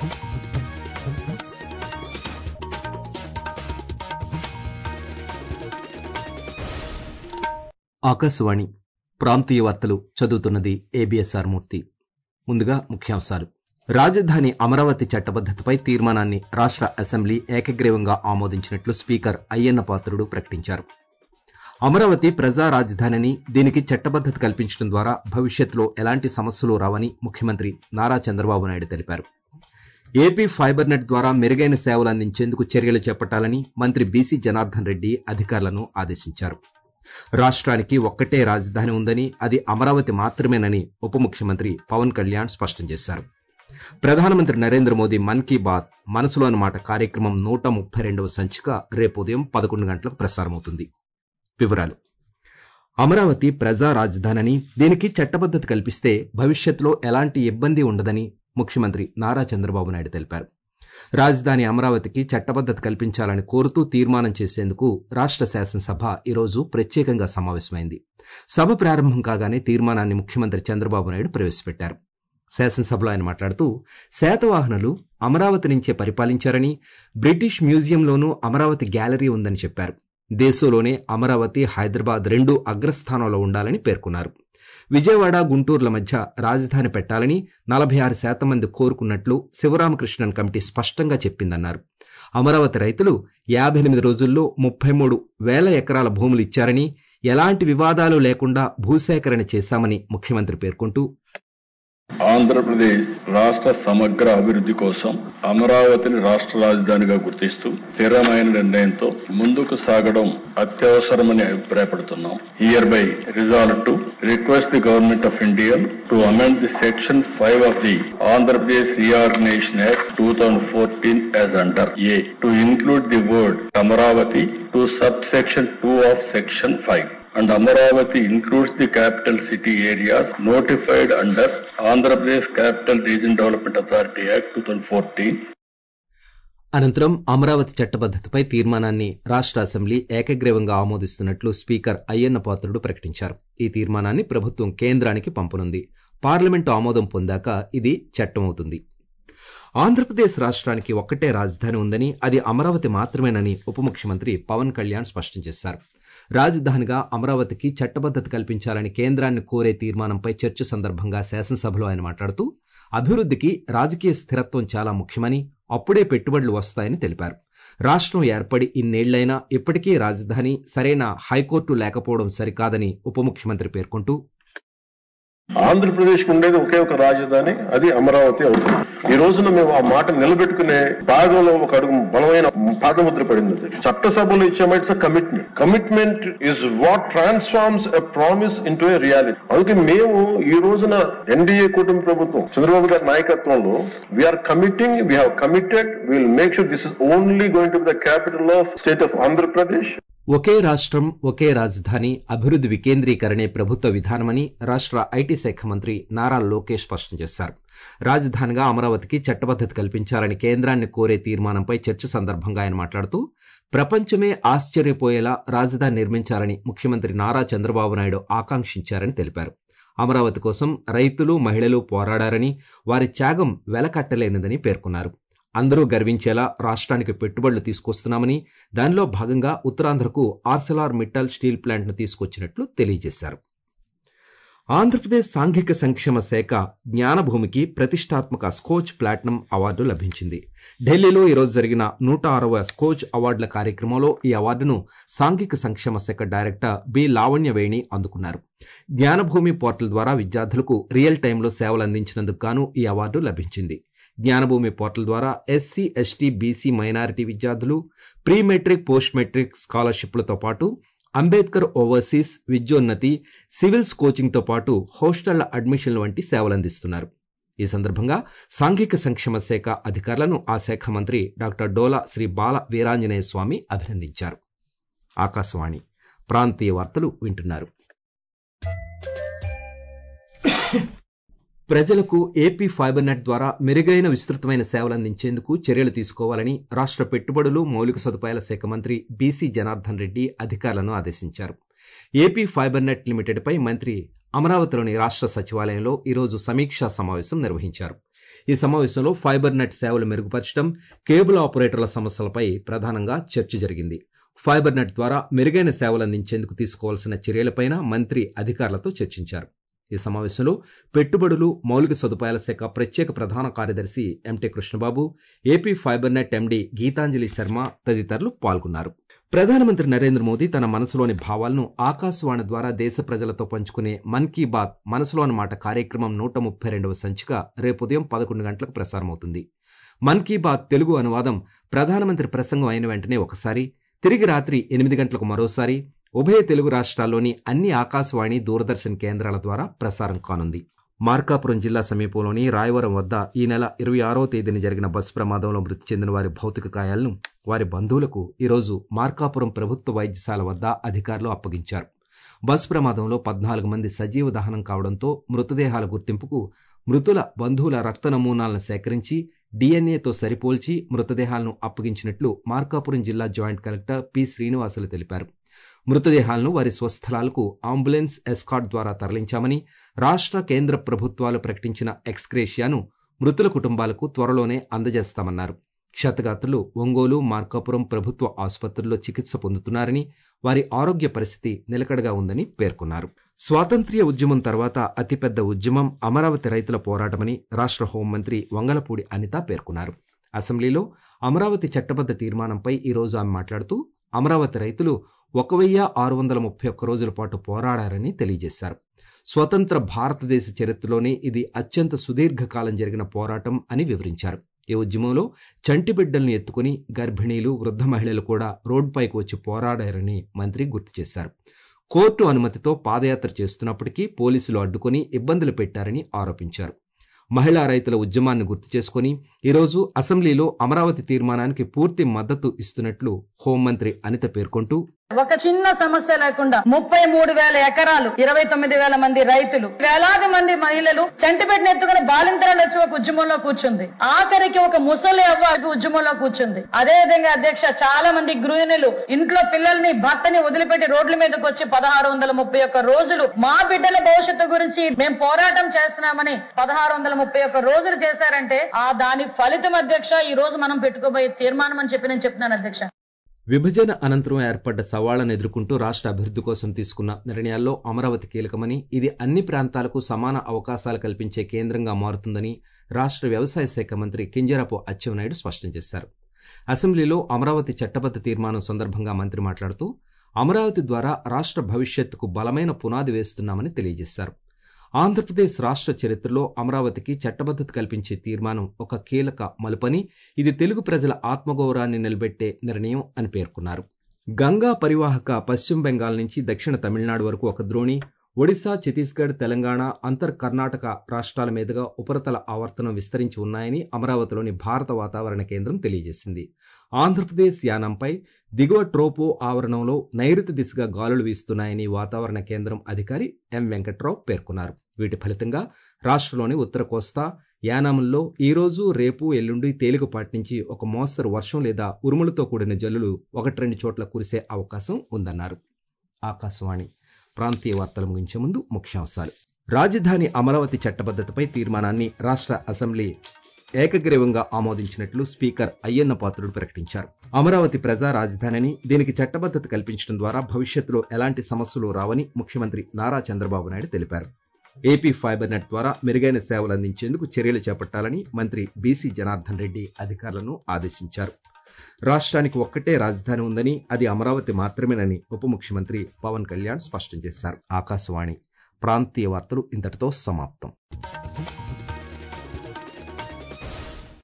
ఆకాశవాణి ప్రాంతీయ వార్తలు చదువుతున్నది ఏబిఎస్ఆర్ మూర్తి ముందుగా ముఖ్యాంశాలు రాజధాని అమరావతి చట్టబద్దతపై తీర్మానాన్ని రాష్ట్ర అసెంబ్లీ ఏకగ్రీవంగా ఆమోదించినట్లు స్పీకర్ అయ్యన్న పాత్రుడు ప్రకటించారు అమరావతి ప్రజా రాజధానిని దీనికి చట్టబద్దత కల్పించడం ద్వారా భవిష్యత్తులో ఎలాంటి సమస్యలు రావని ముఖ్యమంత్రి నారా చంద్రబాబు నాయుడు తెలిపారు ఏపీ ఫైబర్ నెట్ ద్వారా మెరుగైన సేవలు అందించేందుకు చర్యలు చేపట్టాలని మంత్రి బీసీ జనార్దన్ రెడ్డి అధికారులను ఆదేశించారు రాష్ట్రానికి ఒక్కటే రాజధాని ఉందని అది అమరావతి మాత్రమేనని ఉప ముఖ్యమంత్రి పవన్ కళ్యాణ్ స్పష్టం చేశారు ప్రధానమంత్రి నరేంద్ర మోదీ మన్ కీ బాత్ మనసులోని మాట కార్యక్రమం నూట ముప్పై రెండవ సంచిక రేపు ఉదయం పదకొండు గంటలకు ప్రసారమవుతుంది వివరాలు అమరావతి ప్రజా రాజధానిని దీనికి చట్టబద్దత కల్పిస్తే భవిష్యత్తులో ఎలాంటి ఇబ్బంది ఉండదని ముఖ్యమంత్రి నారా చంద్రబాబు నాయుడు తెలిపారు రాజధాని అమరావతికి చట్టబద్దత కల్పించాలని కోరుతూ తీర్మానం చేసేందుకు రాష్ట్ర శాసనసభ ఈరోజు ప్రత్యేకంగా సమావేశమైంది సభ ప్రారంభం కాగానే తీర్మానాన్ని ముఖ్యమంత్రి చంద్రబాబు నాయుడు ప్రవేశపెట్టారు శాసనసభలో ఆయన మాట్లాడుతూ శాతవాహనులు అమరావతి నుంచే పరిపాలించారని బ్రిటిష్ మ్యూజియంలోనూ అమరావతి గ్యాలరీ ఉందని చెప్పారు దేశంలోనే అమరావతి హైదరాబాద్ రెండూ అగ్రస్థానంలో ఉండాలని పేర్కొన్నారు విజయవాడ గుంటూరుల మధ్య రాజధాని పెట్టాలని నలభై ఆరు శాతం మంది కోరుకున్నట్లు శివరామకృష్ణన్ కమిటీ స్పష్టంగా చెప్పిందన్నారు అమరావతి రైతులు యాభై ఎనిమిది రోజుల్లో ముప్పై మూడు వేల ఎకరాల భూములు ఇచ్చారని ఎలాంటి వివాదాలు లేకుండా భూసేకరణ చేశామని ముఖ్యమంత్రి పేర్కొంటూ ఆంధ్రప్రదేశ్ రాష్ట్ర సమగ్ర అభివృద్ధి కోసం అమరావతిని రాష్ట్ర రాజధానిగా గుర్తిస్తూ స్థిరమైన నిర్ణయంతో ముందుకు సాగడం అత్యవసరమని అభిప్రాయపడుతున్నాం hereby resolve to request the government of India to amend the section five of the Andhra Pradesh reorganisation act two thousand fourteen as under a to include the word Amaravati to sub section two of section five and Amaravati includes the capital city areas notified under Andhra Pradesh Capital Region Development Authority Act 2014 అనంతరం అమరావతి చట్టబద్దతపై తీర్మానాన్ని రాష్ట్ర assembly ఏకగ్రీవంగా ఆమోదిస్తున్నట్లు speaker Ayyanna పాత్రుడు ప్రకటించారు ఈ తీర్మానాన్ని ప్రభుత్వం కేంద్రానికి పంపనుంది parliament ఆమోదం పొందాక ఇది చట్టమవుతుంది ఆంధ్రప్రదేశ్ రాష్ట్రానికి ఒక్కటే రాజధాని ఉందని అది అమరావతి మాత్రమేనని ఉప ముఖ్యమంత్రి పవన్ కళ్యాణ్ స్పష్టం చేశారు రాజధానిగా అమరావతికి చట్టబద్దత కల్పించాలని కేంద్రాన్ని కోరే తీర్మానంపై చర్చ సందర్భంగా శాసనసభలో ఆయన మాట్లాడుతూ అభివృద్ధికి రాజకీయ స్థిరత్వం చాలా ముఖ్యమని అప్పుడే పెట్టుబడులు వస్తాయని తెలిపారు రాష్ట్రం ఏర్పడి ఇన్నేళ్లైనా ఇప్పటికీ రాజధాని సరైన హైకోర్టు లేకపోవడం సరికాదని ఉప ముఖ్యమంత్రి పేర్కొంటూ ఆంధ్రప్రదేశ్ కు ఉండేది ఒకే ఒక రాజధాని అది అమరావతి అవుతుంది ఈ రోజున మేము ఆ మాట నిలబెట్టుకునే భాగంలో ఒక అడుగు బలమైన పాదముద్ర పడింది అది. చట్టసభలో ఇచ్చాము it's commitment commitment is what transforms a promise into a reality అందుకే మేము ఈ రోజున ఎన్డీఏ కుటుంబ ప్రభుత్వం చంద్రబాబు గారి నాయకత్వంలో we're committing we have committed will make sure this is only going to be the capital of state of Andhra Pradesh ఒకే రాష్ట్రం ఒకే రాజధాని అభివృద్ధి వికేంద్రీకరణే ప్రభుత్వ విధానమని రాష్ట్ర ఐటీ శాఖ మంత్రి నారా లోకేష్ స్పష్టం చేశారు రాజధానిగా అమరావతికి చట్టబద్దత కల్పించాలని కేంద్రాన్ని కోరే తీర్మానంపై చర్చ సందర్భంగా ఆయన మాట్లాడుతూ ప్రపంచమే ఆశ్చర్యపోయేలా రాజధాని నిర్మించాలని ముఖ్యమంత్రి నారా చంద్రబాబు నాయుడు ఆకాంక్షించారని తెలిపారు అమరావతి కోసం రైతులు మహిళలు పోరాడారని వారి త్యాగం వెలకట్టలేనిదని పేర్కొన్నారు అందరూ గర్వించేలా రాష్ట్రానికి పెట్టుబడులు తీసుకొస్తున్నామని దానిలో భాగంగా ఉత్తరాంధ్రకు ఆర్సెలార్ మిట్టల్ స్టీల్ ప్లాంట్ను తీసుకొచ్చినట్లు తెలియజేశారు ఆంధ్రప్రదేశ్ సాంఘిక సంక్షేమ శాఖ జ్ఞానభూమికి ప్రతిష్టాత్మక స్కోచ్ ప్లాటినం అవార్డు లభించింది ఢిల్లీలో ఈరోజు జరిగిన నూట అరవై స్కోచ్ అవార్డుల కార్యక్రమంలో ఈ అవార్డును సాంఘిక సంక్షేమ శాఖ డైరెక్టర్ బి లావణ్యవేణి అందుకున్నారు జ్ఞానభూమి పోర్టల్ ద్వారా విద్యార్థులకు రియల్ టైంలో సేవలు అందించినందుకు గాను ఈ అవార్డు లభించింది జ్ఞానభూమి పోర్టల్ ద్వారా ఎస్సీ ఎస్టీ బీసీ మైనారిటీ విద్యార్థులు ప్రీ మెట్రిక్ పోస్ట్ మెట్రిక్ స్కాలర్షిప్లతో పాటు అంబేద్కర్ ఓవర్సీస్ విద్యోన్నతి సివిల్స్ కోచింగ్తో పాటు హాస్టళ్ల అడ్మిషన్ల వంటి సేవలు అందిస్తున్నారు ఈ సందర్భంగా సాంఘిక సంక్షేమ శాఖ అధికారులను ఆ శాఖ మంత్రి డాక్టర్ డోలా శ్రీ బాల వీరాంజనేయ స్వామి అభినందించారు ఆకాశవాణి ప్రాంతీయ వార్తలు వింటున్నారు ప్రజలకు ఏపీ ఫైబర్ నెట్ ద్వారా మెరుగైన విస్తృతమైన సేవలు అందించేందుకు చర్యలు తీసుకోవాలని రాష్ట్ర పెట్టుబడులు మౌలిక సదుపాయాల శాఖ మంత్రి బీసీ జనార్దన్ రెడ్డి అధికారులను ఆదేశించారు ఏపీ ఫైబర్ నెట్ లిమిటెడ్పై మంత్రి అమరావతిలోని రాష్ట్ర సచివాలయంలో ఈరోజు సమీక్షా సమావేశం నిర్వహించారు ఈ సమావేశంలో ఫైబర్ నెట్ సేవలు మెరుగుపరచడం కేబుల్ ఆపరేటర్ల సమస్యలపై ప్రధానంగా చర్చ జరిగింది ఫైబర్ నెట్ ద్వారా మెరుగైన సేవలు అందించేందుకు తీసుకోవాల్సిన చర్యలపైన మంత్రి అధికారులతో చర్చించారు ఈ సమావేశంలో పెట్టుబడులు మౌలిక సదుపాయాల శాఖ ప్రత్యేక ప్రధాన కార్యదర్శి MT Krishnababu AP fibre net MD Geethanjali Sharma తదితరులు పాల్గొన్నారు ప్రధానమంత్రి నరేంద్ర మోదీ తన మనసులోని భావాలను ఆకాశవాణి ద్వారా దేశ ప్రజలతో పంచుకునే మన్ కీ బాత్ మనసులోని మాట కార్యక్రమం నూట ముప్పై రెండవ సంచిక రేపు uదయం పదకొండు గంటలకు ప్రసారమవుతుంది మన్ కీ బాత్ తెలుగు అనువాదం ప్రధానమంత్రి ప్రసంగం అయిన వెంటనే ఒకసారి తిరిగి రాత్రి ఎనిమిది గంటలకు మరోసారి ఉభయ తెలుగు రాష్ట్రాల్లోని అన్ని ఆకాశవాణి దూరదర్శన్ కేంద్రాల ద్వారా ప్రసారం కానుంది మార్కాపురం జిల్లా సమీపంలోని రాయవరం వద్ద ఈ నెల ఇరవై ఆరో తేదీన జరిగిన బస్సు ప్రమాదంలో మృతి చెందిన వారి భౌతిక కాయాలను వారి బంధువులకు ఈరోజు మార్కాపురం ప్రభుత్వ వైద్యశాల వద్ద అధికారులు అప్పగించారు బస్సు ప్రమాదంలో పద్నాలుగు మంది సజీవ దహనం కావడంతో మృతదేహాల గుర్తింపుకు మృతుల బంధువుల రక్త నమూనాలను సేకరించి డీఎన్ఏతో సరిపోల్చి మృతదేహాలను అప్పగించినట్లు మార్కాపురం జిల్లా జాయింట్ కలెక్టర్ పి శ్రీనివాసులు తెలిపారు మృతదేహాలను వారి స్వస్థలాలకు అంబులెన్స్ ఎస్కాట్ ద్వారా తరలించామని రాష్ట్ర కేంద్ర ప్రభుత్వాలు ప్రకటించిన ఎక్స్క్రేషియాను మృతుల కుటుంబాలకు త్వరలోనే అందజేస్తామన్నారు క్షతగాత్రులు ఒంగోలు మార్కాపురం ప్రభుత్వ ఆసుపత్రుల్లో చికిత్స పొందుతున్నారని వారి ఆరోగ్య పరిస్థితి నిలకడగా ఉందని పేర్కొన్నారు స్వాతంత్ర్య ఉద్యమం తర్వాత అతిపెద్ద ఉద్యమం అమరావతి రైతుల పోరాటమని రాష్ట్ర హోంమంత్రి వంగలపూడి అనిత పేర్కొన్నారు అసెంబ్లీలో అమరావతి చట్టబద్ధ తీర్మానంపై ఈరోజు ఆమె మాట్లాడుతూ అమరావతి రైతులు ఒక వెయ్యి ఆరు వందల ముప్పై ఒక్క రోజుల పాటు పోరాడారని తెలియజేశారు స్వతంత్ర భారతదేశ చరిత్రలోనే ఇది అత్యంత సుదీర్ఘకాలం జరిగిన పోరాటం అని వివరించారు ఈ ఉద్యమంలో చంటి బిడ్డలను ఎత్తుకుని గర్భిణీలు వృద్ధ మహిళలు కూడా రోడ్డుపైకి వచ్చి పోరాడారని మంత్రి గుర్తు చేశారు కోర్టు అనుమతితో పాదయాత్ర చేస్తున్నప్పటికీ పోలీసులు అడ్డుకొని ఇబ్బందులు పెట్టారని ఆరోపించారు మహిళా రైతుల ఉద్యమాన్ని గుర్తు చేసుకుని ఈరోజు అసెంబ్లీలో అమరావతి తీర్మానానికి పూర్తి మద్దతు ఇస్తున్నట్లు హోంమంత్రి అనిత పేర్కొంటూ ఒక చిన్న సమస్య లేకుండా ముప్పై మూడు వేల ఎకరాలు ఇరవై తొమ్మిది వేల మంది రైతులు వేలాది మంది మహిళలు చంటిపెట్టిన ఎత్తుకుని బాలింతరాలు వచ్చి ఒక ఉద్యమంలో కూర్చుంది ఆఖరికి ఒక ముసలి అవ్వ ఉద్యమంలో కూర్చుంది అదే విధంగా అధ్యక్ష చాలా మంది గృహిణులు ఇంట్లో పిల్లల్ని భర్తని వదిలిపెట్టి రోడ్ల మీదకి వచ్చి పదహారు వందల ముప్పై ఒక్క రోజులు మా బిడ్డల భవిష్యత్తు గురించి మేము పోరాటం చేస్తున్నామని పదహారు వందల ముప్పై ఒక్క రోజులు చేశారంటే ఆ దాని ఫలితం అధ్యక్ష ఈ రోజు మనం పెట్టుకోబోయే తీర్మానం అని చెప్పి నేను చెప్తున్నాను అధ్యక్ష విభజన అనంతరం ఏర్పడ్డ సవాళ్లను ఎదుర్కొంటూ రాష్ట్ర అభివృద్ధి కోసం తీసుకున్న నిర్ణయాల్లో అమరావతి కీలకమని ఇది అన్ని ప్రాంతాలకు సమాన అవకాశాలు కల్పించే కేంద్రంగా మారుతుందని రాష్ట్ర వ్యవసాయ శాఖ మంత్రి కింజరాపు అచ్చెన్నాయుడు స్పష్టం చేశారు అసెంబ్లీలో అమరావతి చట్టబద్ధ తీర్మానం సందర్భంగా మంత్రి మాట్లాడుతూ అమరావతి ద్వారా రాష్ట్ర భవిష్యత్తుకు బలమైన పునాది వేస్తున్నామని తెలియజేశారు ఆంధ్రప్రదేశ్ రాష్ట్ర చరిత్రలో అమరావతికి చట్టబద్ధత కల్పించే తీర్మానం ఒక కీలక మలుపని ఇది తెలుగు ప్రజల ఆత్మగౌరవాన్ని నిలబెట్టే నిర్ణయం అని పేర్కొన్నారు గంగా పరివాహక పశ్చిమ బెంగాల్ నుంచి దక్షిణ తమిళనాడు వరకు ఒక ద్రోణి ఒడిశా ఛత్తీస్గఢ్ తెలంగాణ అంతర్ కర్ణాటక రాష్ట్రాల మీదుగా ఉపరితల ఆవర్తనం విస్తరించి ఉన్నాయని అమరావతిలోని భారత వాతావరణ కేంద్రం తెలియజేసింది ఆంధ్రప్రదేశ్ యానంపై దిగువ ట్రోపో ఆవరణంలో నైరుతి దిశగా గాలులు వీస్తున్నాయని వాతావరణ కేంద్రం అధికారి ఎం వెంకట్రావు పేర్కొన్నారు వీటి ఫలితంగా రాష్ట్రంలోని ఉత్తర కోస్తా యానాంలో ఈ రోజు రేపు ఎల్లుండి తేలికపాటి నుంచి ఒక మోస్తరు వర్షం లేదా ఉరుములతో కూడిన జల్లులు ఒకటి రెండు చోట్ల కురిసే అవకాశం ఉందన్నారు ఆకాశవాణి ప్రాంతీయ వార్తలు ముగించే ముందు ముఖ్యాంశాలు రాజధాని అమరావతి చట్టబద్ధతపై తీర్మానాన్ని రాష్ట్ర అసెంబ్లీ ఏకగ్రీవంగా ఆమోదించినట్లు స్పీకర్ అయ్యన్న పాత్రుడు ప్రకటించారు అమరావతి ప్రజా రాజధానిని దీనికి చట్టబద్ధత కల్పించడం ద్వారా భవిష్యత్తులో ఎలాంటి సమస్యలు రావని ముఖ్యమంత్రి నారా చంద్రబాబు నాయుడు తెలిపారు ఏపీ ఫైబర్ నెట్ ద్వారా మెరుగైన సేవలు అందించేందుకు చర్యలు చేపట్టాలని మంత్రి బీసీ జనార్దన్ రెడ్డి అధికారులను ఆదేశించారు రాష్ట్రానికి ఒక్కటే రాజధాని ఉందని అది అమరావతి మాత్రమేనని ఉప ముఖ్యమంత్రి పవన్ కళ్యాణ్ స్పష్టం చేశారు ఆకాశవాణి ప్రాంతీయ వార్తలు ఇంతటితో సమాప్తం